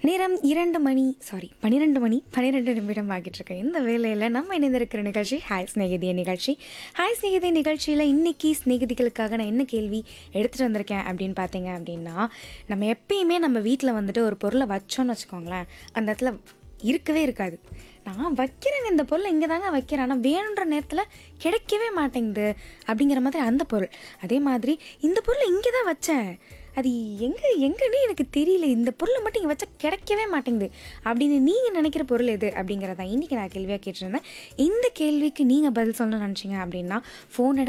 நேரம் இரண்டு மணி சாரி பன்னிரெண்டு மணி பன்னிரெண்டு நிமிடம் ஆகிட்டு இருக்கு இந்த வேலையில் நம்ம இணைந்திருக்கிற நிகழ்ச்சி ஹாய் ஸ்நேகிதிய நிகழ்ச்சி ஹாய் ஸ்நேகிதிய நிகழ்ச்சியில் இன்னைக்கு ஸ்நேகிதிகளுக்காக நான் என்ன கேள்வி எடுத்துகிட்டு வந்திருக்கேன் அப்படின்னு பார்த்தீங்க அப்படின்னா நம்ம எப்பயுமே நம்ம வீட்டில் வந்துட்டு ஒரு பொருளை வச்சோன்னு வச்சுக்கோங்களேன் அந்த இடத்துல இருக்கவே இருக்காது நான் வைக்கிறேங்க இந்த பொருளை இங்கே தாங்க வைக்கிறேன் ஆனால் வேணுன்ற நேரத்தில் கிடைக்கவே மாட்டேங்குது அப்படிங்கிற மாதிரி அந்த பொருள் அதே மாதிரி இந்த பொருளை இங்கே தான் வச்சேன் அது எங்கே எங்கன்னு எனக்கு தெரியல இந்த பொருளை மட்டும் இங்கே வச்சா கிடைக்கவே மாட்டேங்குது அப்படின்னு நீங்கள் நினைக்கிற பொருள் எது அப்படிங்கிறத இன்றைக்கி நான் கேள்வியாக கேட்டிருந்தேன் இந்த கேள்விக்கு நீங்கள் பதில் சொல்லணும்னு நினச்சிங்க அப்படின்னா ஃபோன்